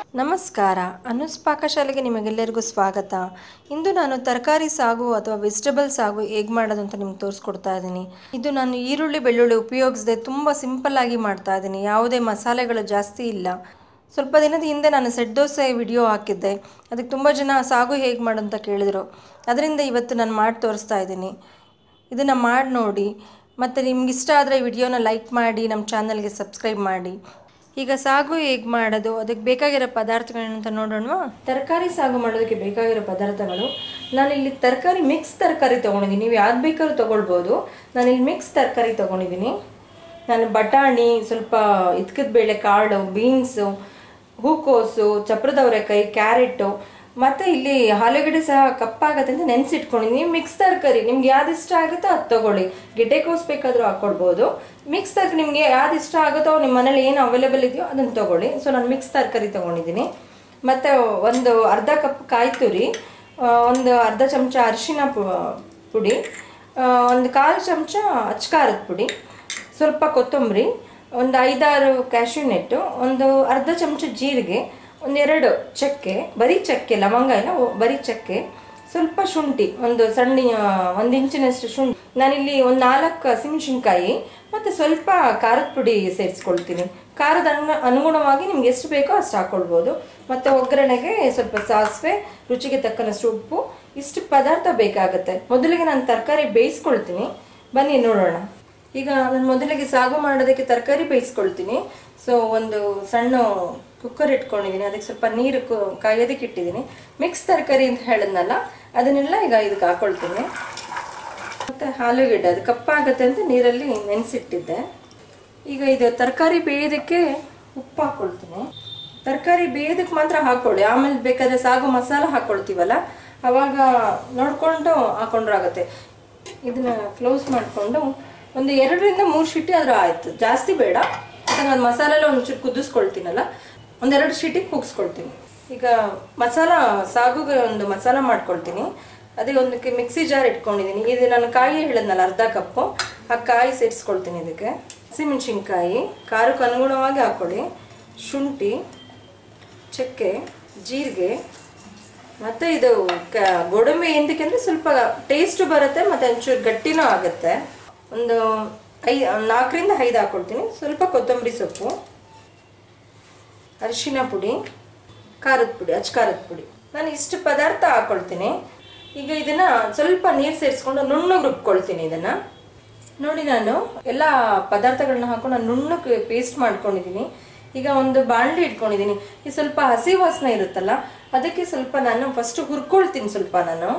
ನಮಸ್ಕಾರ ಅನುಸ್ ಪಾಕಶಾಲೆಗೆ ನಿಮಗೆಲ್ಲರಿಗೂ ಸ್ವಾಗತ ಇಂದು ನಾನು ತರಕಾರಿ ಸಾಗು ಅಥವಾ ವೆಜಿಟೇಬಲ್ ಸಾಗು ಹೇಗೆ ಮಾಡೋದು ಅಂತ ನಿಮ್ಗೆ ತೋರಿಸ್ಕೊಡ್ತಾ ಇದ್ದೀನಿ ಇದು ನಾನು ಈರುಳ್ಳಿ ಬೆಳ್ಳುಳ್ಳಿ ಉಪಯೋಗಿಸದೆ ತುಂಬ ಸಿಂಪಲ್ಲಾಗಿ ಮಾಡ್ತಾ ಇದ್ದೀನಿ ಯಾವುದೇ ಮಸಾಲೆಗಳು ಜಾಸ್ತಿ ಇಲ್ಲ ಸ್ವಲ್ಪ ದಿನದ ಹಿಂದೆ ನಾನು ಸೆಟ್ ದೋಸೆ ವಿಡಿಯೋ ಹಾಕಿದ್ದೆ ಅದಕ್ಕೆ ತುಂಬ ಜನ ಸಾಗು ಹೇಗೆ ಮಾಡು ಅಂತ ಕೇಳಿದರು ಅದರಿಂದ ಇವತ್ತು ನಾನು ಮಾಡಿ ತೋರಿಸ್ತಾ ಇದ್ದೀನಿ ಇದನ್ನು ಮಾಡಿ ನೋಡಿ ಮತ್ತು ನಿಮ್ಗೆ ಇಷ್ಟ ಆದರೆ ಈ ವಿಡಿಯೋನ ಲೈಕ್ ಮಾಡಿ ನಮ್ಮ ಚಾನಲ್ಗೆ ಸಬ್ಸ್ಕ್ರೈಬ್ ಮಾಡಿ ಈಗ ಸಾಗು ಹೇಗೆ ಮಾಡೋದು ಅದಕ್ಕೆ ಬೇಕಾಗಿರೋ ಪದಾರ್ಥಗಳೇನಂತ ನೋಡೋಣ ತರಕಾರಿ ಸಾಗು ಮಾಡೋದಕ್ಕೆ ಬೇಕಾಗಿರೋ ಪದಾರ್ಥಗಳು ನಾನಿಲ್ಲಿ ತರಕಾರಿ ಮಿಕ್ಸ್ ತರಕಾರಿ ತೊಗೊಂಡಿದ್ದೀನಿ ನೀವು ಯಾವ್ದು ಬೇಕಾದ್ರೂ ತೊಗೊಳ್ಬೋದು ನಾನಿಲ್ಲಿ ಮಿಕ್ಸ್ ತರಕಾರಿ ತೊಗೊಂಡಿದ್ದೀನಿ ನಾನು ಬಟಾಣಿ ಸ್ವಲ್ಪ ಇದ್ಕದ ಬೇಳೆ ಕಾಳು ಬೀನ್ಸು ಹೂಕೋಸು ಚಪ್ರದವರೆಕಾಯಿ ಕ್ಯಾರೆಟು ಮತ್ತು ಇಲ್ಲಿ ಆಲೂಗಡ್ಡೆ ಸಹ ಕಪ್ಪಾಗತ್ತೆ ಅಂತ ನೆನೆಸಿಟ್ಕೊಂಡಿದ್ದೀನಿ ಮಿಕ್ಸ್ ತರಕಾರಿ ನಿಮ್ಗೆ ಯಾವ್ದು ಇಷ್ಟ ಆಗುತ್ತೋ ಅದು ತೊಗೊಳ್ಳಿ ಗೆಡ್ಡೆಕೋಸು ಬೇಕಾದರೂ ಹಾಕ್ಕೊಳ್ಬೋದು ಮಿಕ್ಸ್ ತರಕಾರಿ ನಿಮಗೆ ಯಾವ್ದು ಇಷ್ಟ ಆಗುತ್ತೋ ನಿಮ್ಮ ಮನೇಲಿ ಏನು ಅವೈಲೇಬಲ್ ಇದೆಯೋ ಅದನ್ನು ತೊಗೊಳ್ಳಿ ಸೊ ನಾನು ಮಿಕ್ಸ್ ತರಕಾರಿ ತೊಗೊಂಡಿದ್ದೀನಿ ಮತ್ತು ಒಂದು ಅರ್ಧ ಕಪ್ ಕಾಯಿ ತುರಿ ಆ, ಒಂದು ಅರ್ಧ ಚಮಚ ಅರಿಶಿನ ಪು- ಪುಡಿ ಆ, ಒಂದು ಕಾಲು ಚಮಚ ಅಚ್ಕಾರದ ಪುಡಿ ಸ್ವಲ್ಪ ಕೊತ್ತಂಬರಿ ಒಂದು ಐದಾರು ಕ್ಯಾಶ್ಯೂ ನೆಟ್ಟು ಒಂದು ಅರ್ಧ ಚಮಚ ಜೀರಿಗೆ ಒಂದೆರಡು ಚಕ್ಕೆ ಬರೀ ಚಕ್ಕೆ ಲವಂಗ ಇಲ್ಲ ಒ- ಬರೀ ಚಕ್ಕೆ ಸ್ವಲ್ಪ ಶುಂಠಿ ಒಂದು ಸಣ್ಣ ಆ, ಒಂದು ಇಂಚಿನಷ್ಟು ಶುಂಠಿ ನಾನಿಲ್ಲಿ ಒಂದು ನಾಲ್ಕು ಹಸಿಮೆಣಸಿನ್ಕಾಯಿ ಮತ್ತು ಸ್ವಲ್ಪ ಖಾರದ ಪುಡಿ ಸೇರಿಸ್ಕೊಳ್ತೀನಿ ಖಾರದ ಅನು ಅನುಗುಣವಾಗಿ ನಿಮ್ಗೆ ಎಷ್ಟು ಬೇಕೋ ಅಷ್ಟು ಹಾಕ್ಕೊಳ್ಬೋದು ಮತ್ತು ಒಗ್ಗರಣೆಗೆ ಸ್ವಲ್ಪ ಸಾಸಿವೆ ರುಚಿಗೆ ತಕ್ಕನಷ್ಟು ಉಪ್ಪು ಇಷ್ಟು ಪದಾರ್ಥ ಬೇಕಾಗುತ್ತೆ ಮೊದಲಿಗೆ ನಾನು ತರಕಾರಿ ಬೇಯಿಸ್ಕೊಳ್ತೀನಿ ಬನ್ನಿ ನೋಡೋಣ ಈಗ ನಾನು ಮೊದಲಿಗೆ ಸಾಗು ಮಾಡೋದಕ್ಕೆ ತರಕಾರಿ ಬೇಯಿಸ್ಕೊಳ್ತೀನಿ ಸೊ ಒಂದು ಸಣ್ಣ ಕುಕ್ಕರ್ ಇಟ್ಕೊಂಡಿದ್ದೀನಿ ಅದಕ್ಕೆ ಸ್ವಲ್ಪ ನೀರು ಕು- ಕಾಯೋದಕ್ಕೆ ಇಟ್ಟಿದ್ದೀನಿ ಮಿಕ್ಸ್ ತರಕಾರಿ ಅಂತ ಹೇಳಿದ್ನಲ್ಲ ಅದನ್ನೆಲ್ಲ ಈಗ ಇದಕ್ಕೆ ಹಾಕೊಳ್ತೀನಿ ಮತ್ತು ಆಲೂಗೆಡ್ಡೆ ಅದು ಕಪ್ಪಾಗತ್ತೆ ಅಂತ ನೀರಲ್ಲಿ ನೆನೆಸಿಟ್ಟಿದ್ದೆ ಈಗ ಇದು ತರಕಾರಿ ಬೇಯೋದಕ್ಕೆ ಉಪ್ಪು ಹಾಕ್ಕೊಳ್ತೀನಿ ತರಕಾರಿ ಬೇಯೋದಕ್ಕೆ ಮಾತ್ರ ಹಾಕ್ಕೊಳ್ಳಿ ಆಮೇಲೆ ಬೇಕಾದ್ರೆ ಸಾಗು ಮಸಾಲ ಹಾಕ್ಕೊಳ್ತೀವಲ್ಲ ಅವಾಗ ನೋಡಿಕೊಂಡು ಹಾಕೊಂಡ್ರಾಗತ್ತೆ ಇದನ್ನ ಕ್ಲೋಸ್ ಮಾಡಿಕೊಂಡು ಒಂದು ಎರಡರಿಂದ ಮೂರು ಶಿಟಿ ಆದರೂ ಆಯಿತು ಜಾಸ್ತಿ ಬೇಡ ಯಾಕಂದ್ರೆ ನಾನು ಮಸಾಲೆಲ್ಲ ಒಂಚೂರು ಕುದಿಸ್ಕೊಳ್ತೀನಲ್ಲ ಒಂದೆರಡು ಶಿಟಿ ಕೂಗಿಸ್ಕೊಳ್ತೀನಿ ಈಗ ಮಸಾಲ ಸಾಗುಗೆ ಒಂದು ಮಸಾಲ ಮಾಡ್ಕೊಳ್ತೀನಿ ಅದೇ ಒಂದಕ್ಕೆ ಮಿಕ್ಸಿ ಜಾರ್ ಇಟ್ಕೊಂಡಿದ್ದೀನಿ ಇದು ನಾನು ಕಾಯಿ ಹೇಳಿದ್ನಲ್ಲ ಅರ್ಧ ಕಪ್ಪು ಆ ಕಾಯಿ ಸೇರಿಸ್ಕೊಳ್ತೀನಿ ಇದಕ್ಕೆ ಹಸಿಮೆಣಸಿನ್ಕಾಯಿ ಖಾರಕ್ಕೆ ಅನುಗುಣವಾಗಿ ಹಾಕ್ಕೊಳ್ಳಿ ಶುಂಠಿ ಚಕ್ಕೆ ಜೀರಿಗೆ ಮತ್ತು ಇದು ಕ ಗೋಡಂಬಿ ಎಂತಕ್ಕೆ ಅಂದರೆ ಸ್ವಲ್ಪ ಟೇಸ್ಟು ಬರುತ್ತೆ ಮತ್ತು ಒಂಚೂರು ಗಟ್ಟಿನೂ ಆಗುತ್ತೆ ಒಂದು ಐ ನಾಲ್ಕರಿಂದ ಐದು ಹಾಕ್ಕೊಳ್ತೀನಿ ಸ್ವಲ್ಪ ಕೊತ್ತಂಬರಿ ಸೊಪ್ಪು ಅರಿಶಿನ ಪುಡಿ ಖಾರದ ಪುಡಿ ಅಚ್ ಖಾರದ ಪುಡಿ ನಾನು ಇಷ್ಟು ಪದಾರ್ಥ ಹಾಕ್ಕೊಳ್ತೀನಿ ಈಗ ಇದನ್ನು ಸ್ವಲ್ಪ ನೀರು ಸೇರಿಸ್ಕೊಂಡು ನುಣ್ಣಗೆ ರುಬ್ಕೊಳ್ತೀನಿ ಇದನ್ನು ನೋಡಿ ನಾನು ಎಲ್ಲ ಪದಾರ್ಥಗಳನ್ನ ಹಾಕೊಂಡು ನಾನು ನುಣ್ಣಗೆ ಪೇಸ್ಟ್ ಮಾಡ್ಕೊಂಡಿದ್ದೀನಿ ಈಗ ಒಂದು ಬಾಣಲಿ ಇಟ್ಕೊಂಡಿದ್ದೀನಿ ಈ ಸ್ವಲ್ಪ ಹಸಿ ವಾಸನೆ ಇರುತ್ತಲ್ಲ ಅದಕ್ಕೆ ಸ್ವಲ್ಪ ನಾನು ಫಸ್ಟ್ ಹುರ್ಕೊಳ್ತೀನಿ ಸ್ವಲ್ಪ ನಾನು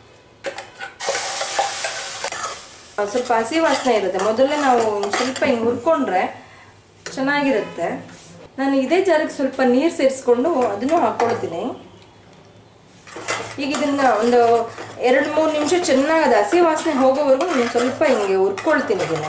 ಆ, ಸ್ವಲ್ಪ ಹಸಿ ವಾಸನೆ ಇರುತ್ತೆ ಮೊದಲೇ ನಾವು ಒಂದ್ ಸ್ವಲ್ಪ ಹಿಂಗೆ ಹುರ್ಕೊಂಡ್ರೆ ಚೆನ್ನಾಗಿರುತ್ತೆ ನಾನು ಇದೇ ಜಾರಕ್ಕೆ ಸ್ವಲ್ಪ ನೀರು ಸೇರಿಸ್ಕೊಂಡು ಅದನ್ನು ಹಾಕ್ಕೊಳ್ತೀನಿ ಈಗ ಇದನ್ನ ಒಂದು ಎರಡು ಮೂರು ನಿಮಿಷ ಚೆನ್ನಾಗಿ ಅದು ಹಸಿ ವಾಸನೆ ಹೋಗೋವರೆಗೂ ನಾನು ಸ್ವಲ್ಪ ಹಿಂಗೆ ಹುರ್ಕೊಳ್ತೀನಿ ಇದನ್ನ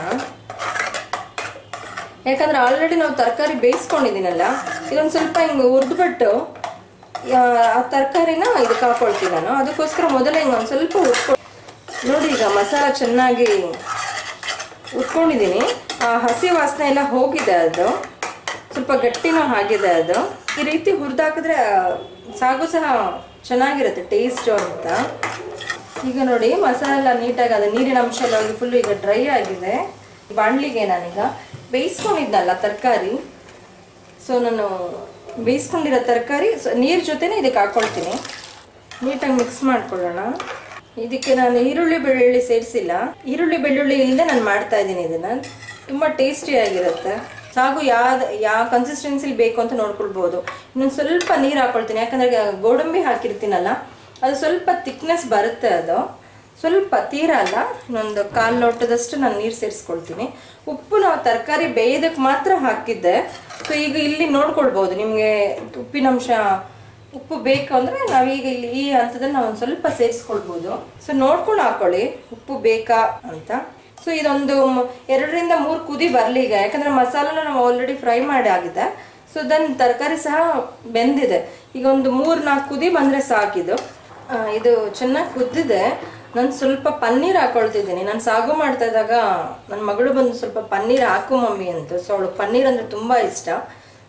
ಯಾಕಂದ್ರೆ ಆಲ್ರೆಡಿ ನಾವು ತರಕಾರಿ ಬೇಯಿಸ್ಕೊಂಡಿದ್ದೀನಲ್ಲ ಇದೊಂದು ಸ್ವಲ್ಪ ಹಿಂಗೆ ಹುರಿದ್ಬಿಟ್ಟು ಆ ತರಕಾರಿನ ಇದಕ್ಕೆ ಹಾಕೊಳ್ತೀನಿ ನಾನು ಅದಕ್ಕೋಸ್ಕರ ಮೊದಲೇ ಹಿಂಗೆ ಒಂದು ಸ್ವಲ್ಪ ಹುರ್ಕೊ ನೋಡಿ ಈಗ ಮಸಾಲ ಚೆನ್ನಾಗಿ ಉಟ್ಕೊಂಡಿದ್ದೀನಿ ಆ ಹಸಿ ವಾಸನೆ ಎಲ್ಲ ಹೋಗಿದೆ ಅದು ಸ್ವಲ್ಪ ಗಟ್ಟಿನೂ ಆಗಿದೆ ಅದು ಈ ರೀತಿ ಹುರಿದಾಕಿದ್ರೆ ಸಾಗು ಸಹ ಚೆನ್ನಾಗಿರುತ್ತೆ ಟೇಸ್ಟು ಅಂತ ಈಗ ನೋಡಿ ಮಸಾಲೆ ಎಲ್ಲ ನೀಟಾಗಿ ಅದು ನೀರಿನ ಅಂಶ ಎಲ್ಲ ಹೋಗಿ ಫುಲ್ಲು ಈಗ ಡ್ರೈ ಆಗಿದೆ ಬಾಣಲಿಗೆ ನಾನೀಗ ಬೇಯಿಸ್ಕೊಂಡಿದ್ನಲ್ಲ ತರಕಾರಿ ಸೊ ನಾನು ಬೇಯಿಸ್ಕೊಂಡಿರೋ ತರಕಾರಿ ನೀರು ಜೊತೆನೇ ಇದಕ್ಕೆ ಹಾಕ್ಕೊಳ್ತೀನಿ ನೀಟಾಗಿ ಮಿಕ್ಸ್ ಮಾಡ್ಕೊಳ್ಳೋಣ ಇದಕ್ಕೆ ನಾನು ಈರುಳ್ಳಿ ಬೆಳ್ಳುಳ್ಳಿ ಸೇರಿಸಿಲ್ಲ ಈರುಳ್ಳಿ ಬೆಳ್ಳುಳ್ಳಿ ಇಲ್ಲದೆ ನಾನು ಮಾಡ್ತಾ ಇದ್ದೀನಿ ಇದನ್ನ ತುಂಬ ಟೇಸ್ಟಿಯಾಗಿರುತ್ತೆ ಸಾಗು ಯಾವ್ದು ಯಾವ ಕನ್ಸಿಸ್ಟೆನ್ಸಿಲಿ ಬೇಕು ಅಂತ ನೋಡ್ಕೊಳ್ಬೋದು ಇನ್ನೊಂದು ಸ್ವಲ್ಪ ನೀರು ಹಾಕೊಳ್ತೀನಿ ಯಾಕಂದರೆ ಗೋಡಂಬಿ ಹಾಕಿರ್ತೀನಲ್ಲ ಅದು ಸ್ವಲ್ಪ ತಿಕ್ನೆಸ್ ಬರುತ್ತೆ ಅದು ಸ್ವಲ್ಪ ತೀರ ಅಲ್ಲ ಇನ್ನೊಂದು ಕಾಲು ಲೋಟದಷ್ಟು ನಾನು ನೀರು ಸೇರಿಸ್ಕೊಳ್ತೀನಿ ಉಪ್ಪು ನಾವು ತರಕಾರಿ ಬೇಯೋದಕ್ಕೆ ಮಾತ್ರ ಹಾಕಿದ್ದೆ ಸೊ ಈಗ ಇಲ್ಲಿ ನೋಡ್ಕೊಳ್ಬೋದು ನಿಮಗೆ ಉಪ್ಪಿನಂಶ ಉಪ್ಪು ಬೇಕು ಅಂದರೆ ನಾವೀಗ ಇಲ್ಲಿ ಈ ಹಂತದಲ್ಲಿ ನಾವು ಒಂದು ಸ್ವಲ್ಪ ಸೇರಿಸ್ಕೊಳ್ಬೋದು ಸೊ ನೋಡ್ಕೊಂಡು ಹಾಕೊಳ್ಳಿ ಉಪ್ಪು ಬೇಕಾ ಅಂತ ಸೊ ಇದೊಂದು ಮ್- ಎರಡರಿಂದ ಮೂರು ಕುದಿ ಬರಲಿ ಈಗ ಯಾಕಂದರೆ ಮಸಾಲೆನ ನಾವು ಆಲ್ರೆಡಿ ಫ್ರೈ ಮಾಡಿ ಆಗಿದೆ ಸೊ ದೆನ್ ತರಕಾರಿ ಸಹ ಬೆಂದಿದೆ ಈಗ ಒಂದು ಮೂರು ನಾಲ್ಕು ಕುದಿ ಬಂದರೆ ಸಾಕಿದು ಆ, ಇದು ಚೆನ್ನಾಗಿ ಕುದ್ದಿದೆ ನಾನು ಸ್ವಲ್ಪ ಪನ್ನೀರ್ ಹಾಕೊಳ್ತಿದ್ದೀನಿ ನಾನು ಸಾಗು ಮಾಡ್ತಾ ಇದ್ದಾಗ ನನ್ನ ಮಗಳು ಬಂದು ಸ್ವಲ್ಪ ಪನ್ನೀರ್ ಹಾಕು ಮಮ್ಮಿ ಅಂತ ಸೊ ಅವಳು ಪನ್ನೀರ್ ಅಂದರೆ ತುಂಬ ಇಷ್ಟ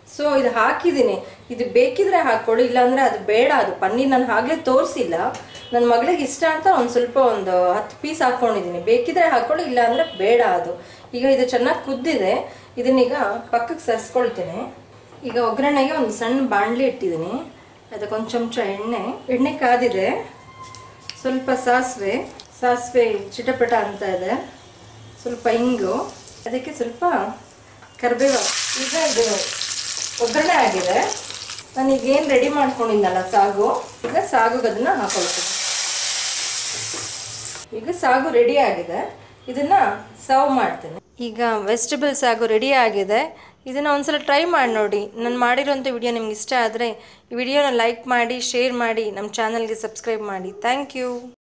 ಸೊ ಇದು ಹಾಕಿದ್ದೀನಿ ಇದು ಬೇಕಿದ್ರೆ ಹಾಕ್ಕೊಳ್ಳಿ ಇಲ್ಲಾಂದ್ರೆ ಅದು ಬೇಡ ಅದು ಪನ್ನೀರ್ ನಾನು ಆಗಲೇ ತೋರಿಸಿಲ್ಲ ನನ್ನ ಮಗಳಿಗೆ ಇಷ್ಟ ಅಂತ ಒಂದು ಸ್ವಲ್ಪ ಒಂದು ಹತ್ತು ಪೀಸ್ ಹಾಕ್ಕೊಂಡಿದ್ದೀನಿ ಬೇಕಿದ್ರೆ ಹಾಕ್ಕೊಳ್ಳಿ ಇಲ್ಲಾಂದ್ರೆ ಬೇಡ ಅದು ಈಗ ಇದು ಚೆನ್ನಾಗಿ ಕುದ್ದಿದೆ ಇದನ್ನೀಗ ಪಕ್ಕಕ್ಕೆ ಸರಿಸ್ಕೊಳ್ತೇನೆ ಈಗ ಒಗ್ಗರಣೆಗೆ ಒಂದು ಸಣ್ಣ ಬಾಣಲಿ ಇಟ್ಟಿದ್ದೀನಿ ಅದಕ್ಕೊಂದು ಚಮಚ ಎಣ್ಣೆ ಎಣ್ಣೆ ಕಾದಿದೆ ಸ್ವಲ್ಪ ಸಾಸಿವೆ ಸಾಸಿವೆ ಚಿಟಪಟ ಅಂತ ಇದೆ ಸ್ವಲ್ಪ ಹಿಂಗು ಅದಕ್ಕೆ ಸ್ವಲ್ಪ ಕರಿಬೇವು ಈಗ ಇದು ಒಗ್ಗರಣೆ ಆಗಿದೆ ನಾನು ಈಗ ಏನು ರೆಡಿ ಮಾಡ್ಕೊಂಡಿದ್ದಲ್ಲ ಸಾಗು ಈಗ ಸಾಗುಗೆ ಅದನ್ನ ಹಾಕೊಳ್ತೀನಿ ಈಗ ಸಾಗು ರೆಡಿ ಆಗಿದೆ ಇದನ್ನ ಸರ್ವ್ ಮಾಡ್ತೀನಿ ಈಗ ವೆಜಿಟೇಬಲ್ ಸಾಗು ರೆಡಿ ಆಗಿದೆ ಇದನ್ನು ಒಂದ್ಸಲ ಟ್ರೈ ಮಾಡಿ ನೋಡಿ ನಾನು ಮಾಡಿರೋಂಥ ವಿಡಿಯೋ ನಿಮ್ಗೆ ಇಷ್ಟ ಆದರೆ ಈ ವಿಡಿಯೋನ ಲೈಕ್ ಮಾಡಿ ಶೇರ್ ಮಾಡಿ ನಮ್ಮ ಚಾನಲ್ಗೆ ಸಬ್ಸ್ಕ್ರೈಬ್ ಮಾಡಿ ಥ್ಯಾಂಕ್ ಯು